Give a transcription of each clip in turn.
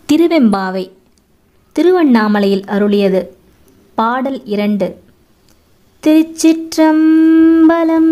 திருவெம்பாவை திருவண்ணாமலையில் அருளியது பாடல் இரண்டு திருச்சிற்றம்பலம்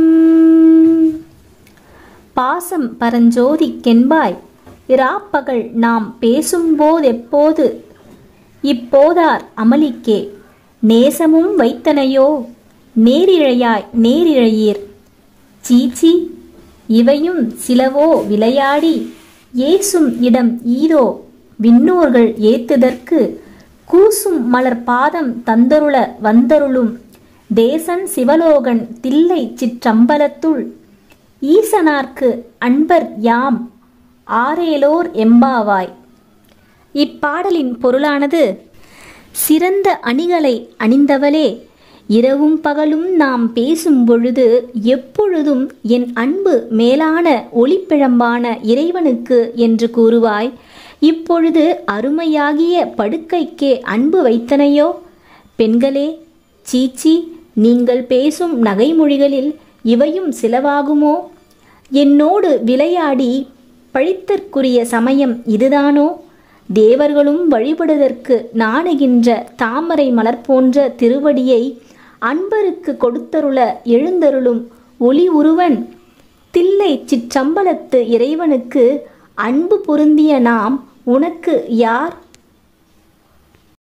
பாசம் பரஞ்சோதிக்கென்பாய் இராப்பகல் நாம் பேசும்போதெப்போது இப்போதார் அமளிக்கே நேசமும் வைத்தனையோ நேரிழையாய் நேரிழையீர் சீச்சி இவையும் சிலவோ விளையாடி ஏசும் இடம் ஈதோ விண்ணோர்கள் ஏத்துதற்கு கூசும் மலர் பாதம் தந்தருள வந்தருளும் தேசன் சிவலோகன் தில்லை சிற்றம்பலத்துள் ஈசனார்க்கு அன்பர் யாம் ஆரேலோர் எம்பாவாய் இப்பாடலின் பொருளானது சிறந்த அணிகளை அணிந்தவளே இரவும் பகலும் நாம் பேசும் பொழுது எப்பொழுதும் என் அன்பு மேலான ஒளிப்பிழம்பான இறைவனுக்கு என்று கூறுவாய் இப்பொழுது அருமையாகிய படுக்கைக்கே அன்பு வைத்தனையோ பெண்களே சீச்சி நீங்கள் பேசும் நகைமொழிகளில் இவையும் சிலவாகுமோ என்னோடு விளையாடி பழித்தற்குரிய சமயம் இதுதானோ தேவர்களும் வழிபடுவதற்கு நாணுகின்ற தாமரை மலர் போன்ற திருவடியை அன்பருக்கு கொடுத்தருள எழுந்தருளும் ஒளி உருவன் தில்லை சிற்றம்பலத்து இறைவனுக்கு அன்பு பொருந்திய நாம் உனக்கு யார்